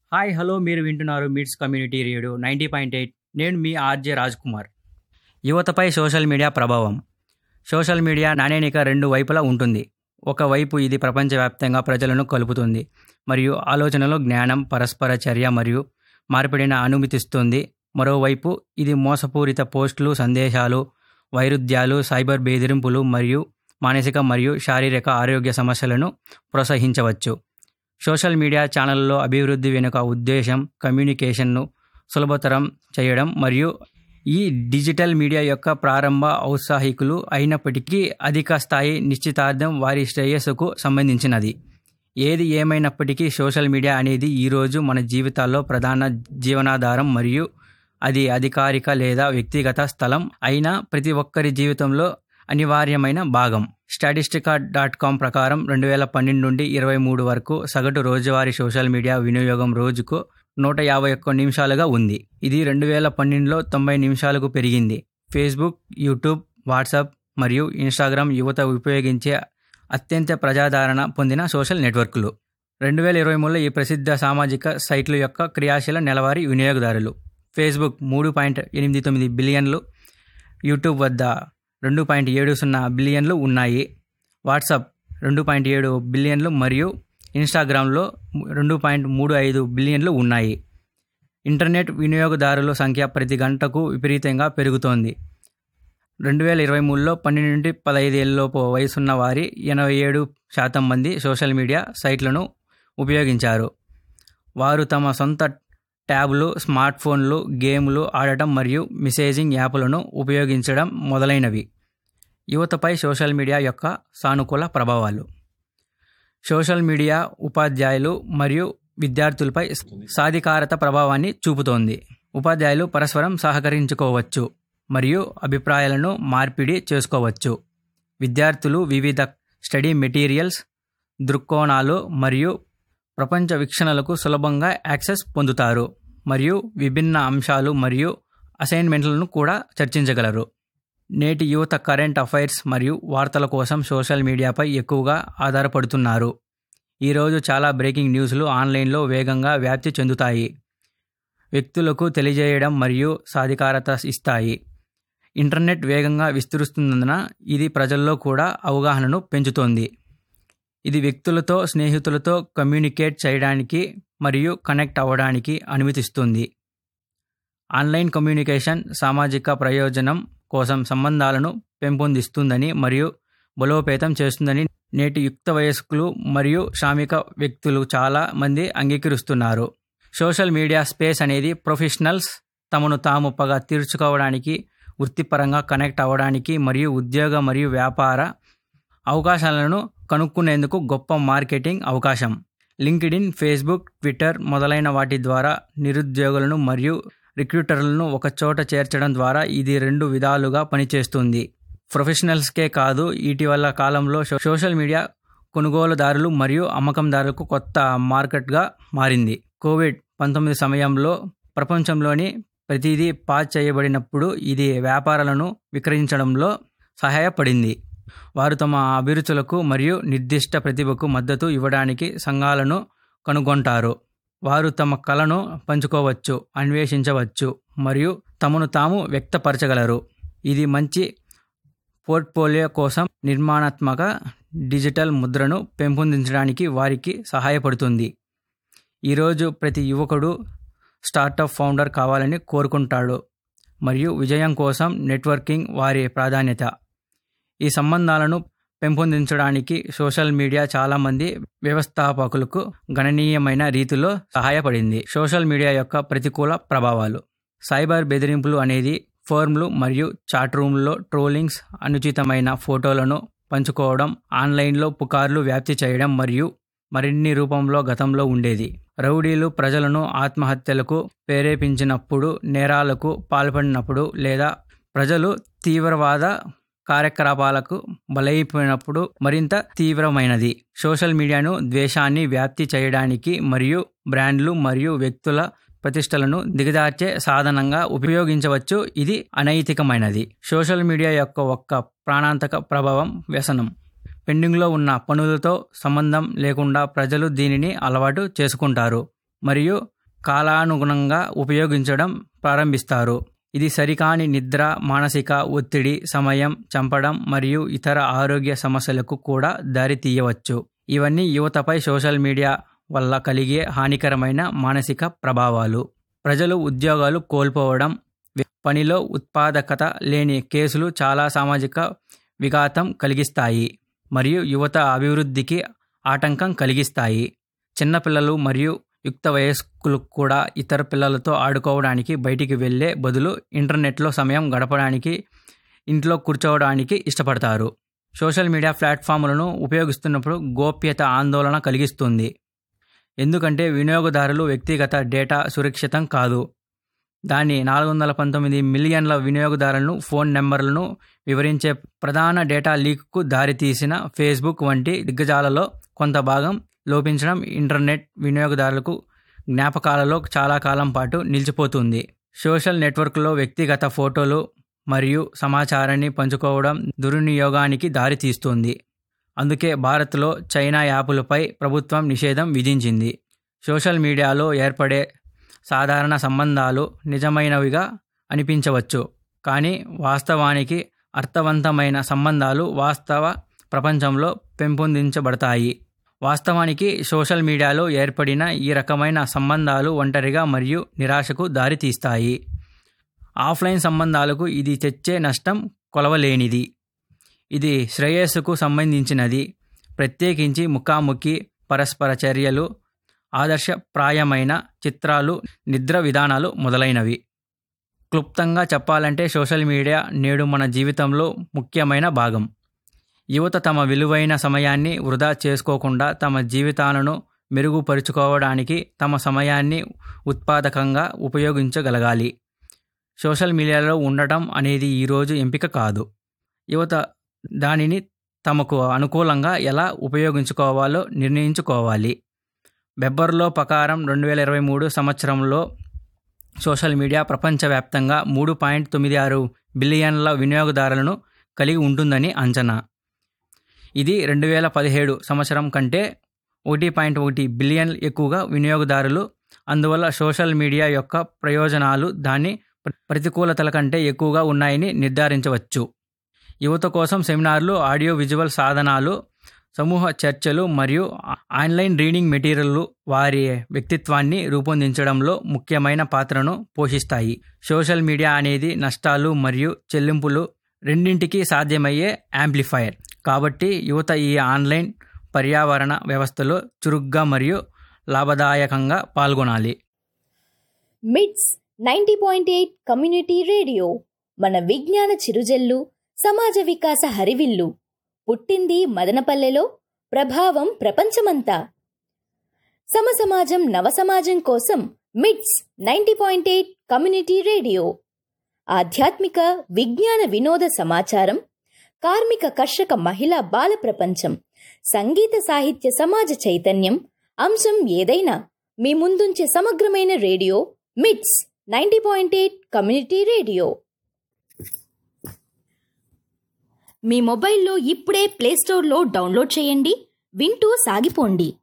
hi hello మీరు వింటున్నారు MITS community radio ninety point eight నేను మీ ఆర్జే రాజ్ కుమార్ యువతపై సోషల్ మీడియా ప్రభావం సోషల్ మీడియా నాణ్యనిక రెండు వైపులా ఉంటుంది ఒకవైపు ఇది ప్రపంచవ్యాప్తంగా ప్రజలను కలుపుతుంది మరియు ఆలోచనలో జ్ఞానం పరస్పర చర్య మరియు మార్పిడిని అనుమతిస్తుంది మరోవైపు ఇది మోసపూరిత పోస్టులు సందేశాలు వైరుధ్యాలు సైబర్ బెదిరింపులు మరియు మానసిక మరియు శారీరక ఆరోగ్య సమస్యలను ప్రోత్సహించవచ్చు సోషల్ మీడియా ఛానళ్ళలో అభివృద్ధి వెనుక ఉద్దేశం కమ్యూనికేషన్ను సులభతరం చేయడం మరియు ఈ డిజిటల్ మీడియా యొక్క ప్రారంభ ఔత్సాహికులు అయినప్పటికీ అధిక స్థాయి నిశ్చితార్థం వారి శ్రేయస్సుకు సంబంధించినది ఏది ఏమైనప్పటికీ సోషల్ మీడియా అనేది ఈరోజు మన జీవితాల్లో ప్రధాన జీవనాధారం మరియు అది అధికారిక లేదా వ్యక్తిగత స్థలం అయినా ప్రతి ఒక్కరి జీవితంలో అనివార్యమైన భాగం స్టాటిస్టికా డాట్ కామ్ ప్రకారం రెండు వేల పన్నెండు నుండి ఇరవై మూడు వరకు సగటు రోజువారీ సోషల్ మీడియా వినియోగం రోజుకు నూట యాభై ఒక్క నిమిషాలుగా ఉంది ఇది రెండు వేల పన్నెండులో తొంభై నిమిషాలకు పెరిగింది ఫేస్బుక్ యూట్యూబ్ వాట్సాప్ మరియు ఇన్స్టాగ్రామ్ యువత ఉపయోగించే అత్యంత ప్రజాదరణ పొందిన సోషల్ నెట్వర్క్లు రెండు వేల ఇరవై మూడులో ఈ ప్రసిద్ధ సామాజిక సైట్ల యొక్క క్రియాశీల నెలవారీ వినియోగదారులు ఫేస్బుక్ మూడు పాయింట్ ఎనిమిది తొమ్మిది బిలియన్లు యూట్యూబ్ వద్ద రెండు పాయింట్ ఏడు సున్నా బిలియన్లు ఉన్నాయి వాట్సాప్ రెండు పాయింట్ ఏడు బిలియన్లు మరియు ఇన్స్టాగ్రామ్లో రెండు పాయింట్ మూడు ఐదు బిలియన్లు ఉన్నాయి ఇంటర్నెట్ వినియోగదారుల సంఖ్య ప్రతి గంటకు విపరీతంగా పెరుగుతోంది రెండు వేల ఇరవై మూడులో పన్నెండు నుండి పదహైదు ఏళ్ళలోపు వయసున్న వారి ఎనభై ఏడు శాతం మంది సోషల్ మీడియా సైట్లను ఉపయోగించారు వారు తమ సొంత ట్యాబ్లు స్మార్ట్ ఫోన్లు గేమ్లు ఆడటం మరియు మెసేజింగ్ యాప్లను ఉపయోగించడం మొదలైనవి యువతపై సోషల్ మీడియా యొక్క సానుకూల ప్రభావాలు సోషల్ మీడియా ఉపాధ్యాయులు మరియు విద్యార్థులపై సాధికారత ప్రభావాన్ని చూపుతోంది ఉపాధ్యాయులు పరస్పరం సహకరించుకోవచ్చు మరియు అభిప్రాయాలను మార్పిడి చేసుకోవచ్చు విద్యార్థులు వివిధ స్టడీ మెటీరియల్స్ దృక్కోణాలు మరియు ప్రపంచ వీక్షణలకు సులభంగా యాక్సెస్ పొందుతారు మరియు విభిన్న అంశాలు మరియు అసైన్మెంట్లను కూడా చర్చించగలరు నేటి యువత కరెంట్ అఫైర్స్ మరియు వార్తల కోసం సోషల్ మీడియాపై ఎక్కువగా ఆధారపడుతున్నారు ఈరోజు చాలా బ్రేకింగ్ న్యూస్లు ఆన్లైన్లో వేగంగా వ్యాప్తి చెందుతాయి వ్యక్తులకు తెలియజేయడం మరియు సాధికారత ఇస్తాయి ఇంటర్నెట్ వేగంగా విస్తరిస్తున్నందున ఇది ప్రజల్లో కూడా అవగాహనను పెంచుతోంది ఇది వ్యక్తులతో స్నేహితులతో కమ్యూనికేట్ చేయడానికి మరియు కనెక్ట్ అవ్వడానికి అనుమతిస్తుంది ఆన్లైన్ కమ్యూనికేషన్ సామాజిక ప్రయోజనం కోసం సంబంధాలను పెంపొందిస్తుందని మరియు బలోపేతం చేస్తుందని నేటి యుక్త వయస్కులు మరియు శ్రామిక వ్యక్తులు చాలా మంది అంగీకరిస్తున్నారు సోషల్ మీడియా స్పేస్ అనేది ప్రొఫెషనల్స్ తమను తాము పగ తీర్చుకోవడానికి వృత్తిపరంగా కనెక్ట్ అవ్వడానికి మరియు ఉద్యోగ మరియు వ్యాపార అవకాశాలను కనుక్కునేందుకు గొప్ప మార్కెటింగ్ అవకాశం లింక్డ్ఇన్ ఫేస్బుక్ ట్విట్టర్ మొదలైన వాటి ద్వారా నిరుద్యోగులను మరియు రిక్రూటర్లను ఒక చోట చేర్చడం ద్వారా ఇది రెండు విధాలుగా పనిచేస్తుంది ప్రొఫెషనల్స్కే కాదు ఇటీవల కాలంలో సోషల్ మీడియా కొనుగోలుదారులు మరియు అమ్మకందారులకు కొత్త మార్కెట్గా మారింది కోవిడ్ పంతొమ్మిది సమయంలో ప్రపంచంలోని ప్రతిదీ పాజ్ చేయబడినప్పుడు ఇది వ్యాపారాలను విక్రయించడంలో సహాయపడింది వారు తమ అభిరుచులకు మరియు నిర్దిష్ట ప్రతిభకు మద్దతు ఇవ్వడానికి సంఘాలను కనుగొంటారు వారు తమ కళను పంచుకోవచ్చు అన్వేషించవచ్చు మరియు తమను తాము వ్యక్తపరచగలరు ఇది మంచి పోర్ట్ఫోలియో కోసం నిర్మాణాత్మక డిజిటల్ ముద్రను పెంపొందించడానికి వారికి సహాయపడుతుంది ఈరోజు ప్రతి యువకుడు స్టార్టప్ ఫౌండర్ కావాలని కోరుకుంటాడు మరియు విజయం కోసం నెట్వర్కింగ్ వారి ప్రాధాన్యత ఈ సంబంధాలను పెంపొందించడానికి సోషల్ మీడియా చాలామంది వ్యవస్థాపకులకు గణనీయమైన రీతిలో సహాయపడింది సోషల్ మీడియా యొక్క ప్రతికూల ప్రభావాలు సైబర్ బెదిరింపులు అనేది ఫోర్మ్లు మరియు చాట్ రూమ్లో ట్రోలింగ్స్ అనుచితమైన ఫోటోలను పంచుకోవడం ఆన్లైన్లో పుకార్లు వ్యాప్తి చేయడం మరియు మరిన్ని రూపంలో గతంలో ఉండేది రౌడీలు ప్రజలను ఆత్మహత్యలకు ప్రేరేపించినప్పుడు నేరాలకు పాల్పడినప్పుడు లేదా ప్రజలు తీవ్రవాద కార్యకలాపాలకు బలైపోయినప్పుడు మరింత తీవ్రమైనది సోషల్ మీడియాను ద్వేషాన్ని వ్యాప్తి చేయడానికి మరియు బ్రాండ్లు మరియు వ్యక్తుల ప్రతిష్టలను దిగజార్చే సాధనంగా ఉపయోగించవచ్చు ఇది అనైతికమైనది సోషల్ మీడియా యొక్క ఒక్క ప్రాణాంతక ప్రభావం వ్యసనం పెండింగ్లో ఉన్న పనులతో సంబంధం లేకుండా ప్రజలు దీనిని అలవాటు చేసుకుంటారు మరియు కాలానుగుణంగా ఉపయోగించడం ప్రారంభిస్తారు ఇది సరికాని నిద్ర మానసిక ఒత్తిడి సమయం చంపడం మరియు ఇతర ఆరోగ్య సమస్యలకు కూడా దారితీయవచ్చు ఇవన్నీ యువతపై సోషల్ మీడియా వల్ల కలిగే హానికరమైన మానసిక ప్రభావాలు ప్రజలు ఉద్యోగాలు కోల్పోవడం పనిలో ఉత్పాదకత లేని కేసులు చాలా సామాజిక విఘాతం కలిగిస్తాయి మరియు యువత అభివృద్ధికి ఆటంకం కలిగిస్తాయి చిన్నపిల్లలు మరియు యుక్త వయస్కులు కూడా ఇతర పిల్లలతో ఆడుకోవడానికి బయటికి వెళ్ళే బదులు ఇంటర్నెట్లో సమయం గడపడానికి ఇంట్లో కూర్చోవడానికి ఇష్టపడతారు సోషల్ మీడియా ప్లాట్ఫామ్లను ఉపయోగిస్తున్నప్పుడు గోప్యత ఆందోళన కలిగిస్తుంది ఎందుకంటే వినియోగదారులు వ్యక్తిగత డేటా సురక్షితం కాదు దాని నాలుగు వందల పంతొమ్మిది మిలియన్ల వినియోగదారులను ఫోన్ నెంబర్లను వివరించే ప్రధాన డేటా లీక్కు దారితీసిన ఫేస్బుక్ వంటి దిగ్గజాలలో కొంత భాగం లోపించడం ఇంటర్నెట్ వినియోగదారులకు జ్ఞాపకాలలో చాలా కాలం పాటు నిలిచిపోతుంది సోషల్ నెట్వర్క్లో వ్యక్తిగత ఫోటోలు మరియు సమాచారాన్ని పంచుకోవడం దుర్వినియోగానికి దారితీస్తుంది అందుకే భారత్లో చైనా యాపులపై ప్రభుత్వం నిషేధం విధించింది సోషల్ మీడియాలో ఏర్పడే సాధారణ సంబంధాలు నిజమైనవిగా అనిపించవచ్చు కానీ వాస్తవానికి అర్థవంతమైన సంబంధాలు వాస్తవ ప్రపంచంలో పెంపొందించబడతాయి వాస్తవానికి సోషల్ మీడియాలో ఏర్పడిన ఈ రకమైన సంబంధాలు ఒంటరిగా మరియు నిరాశకు దారితీస్తాయి ఆఫ్లైన్ సంబంధాలకు ఇది తెచ్చే నష్టం కొలవలేనిది ఇది శ్రేయస్సుకు సంబంధించినది ప్రత్యేకించి ముఖాముఖి పరస్పర చర్యలు ఆదర్శప్రాయమైన చిత్రాలు నిద్ర విధానాలు మొదలైనవి క్లుప్తంగా చెప్పాలంటే సోషల్ మీడియా నేడు మన జీవితంలో ముఖ్యమైన భాగం యువత తమ విలువైన సమయాన్ని వృధా చేసుకోకుండా తమ జీవితాలను మెరుగుపరుచుకోవడానికి తమ సమయాన్ని ఉత్పాదకంగా ఉపయోగించగలగాలి సోషల్ మీడియాలో ఉండటం అనేది ఈరోజు ఎంపిక కాదు యువత దానిని తమకు అనుకూలంగా ఎలా ఉపయోగించుకోవాలో నిర్ణయించుకోవాలి బెబ్బర్లో ప్రకారం రెండు వేల ఇరవై మూడు సంవత్సరంలో సోషల్ మీడియా ప్రపంచవ్యాప్తంగా మూడు పాయింట్ తొమ్మిది ఆరు బిలియన్ల వినియోగదారులను కలిగి ఉంటుందని అంచనా ఇది రెండు వేల పదిహేడు సంవత్సరం కంటే ఒకటి పాయింట్ ఒకటి బిలియన్ ఎక్కువగా వినియోగదారులు అందువల్ల సోషల్ మీడియా యొక్క ప్రయోజనాలు దాని ప్రతికూలతల కంటే ఎక్కువగా ఉన్నాయని నిర్ధారించవచ్చు యువత కోసం సెమినార్లు ఆడియో విజువల్ సాధనాలు సమూహ చర్చలు మరియు ఆన్లైన్ రీడింగ్ మెటీరియల్లు వారి వ్యక్తిత్వాన్ని రూపొందించడంలో ముఖ్యమైన పాత్రను పోషిస్తాయి సోషల్ మీడియా అనేది నష్టాలు మరియు చెల్లింపులు రెండింటికి సాధ్యమయ్యే యాంప్లిఫైయర్ కాబట్టి యువత ఈ ఆన్లైన్ పర్యావరణ వ్యవస్థలో చురుగ్గా మరియు లాభదాయకంగా పాల్గొనాలి MITS ninety point eight community radio మన విజ్ఞాన చిరుజల్లు సమాజ వికాస హరివిల్లు పుట్టింది మదనపల్లెలో ప్రభావం ప్రపంచమంతా సమసమాజం నవసమాజం కోసం MITS ninety point eight community radio ఆధ్యాత్మిక విజ్ఞాన వినోద సమాచారం కార్మిక కర్షక మహిళా బాల ప్రపంచం సంగీత సాహిత్య సమాజ చైతన్యం అంశం ఏదైనా మీ ముందుంచే సమగ్రమైన radio MITS ninety point eight community radio మీ మొబైల్లో ఇప్పుడే ప్లేస్టోర్లో డౌన్లోడ్ చేయండి వింటూ సాగిపోండి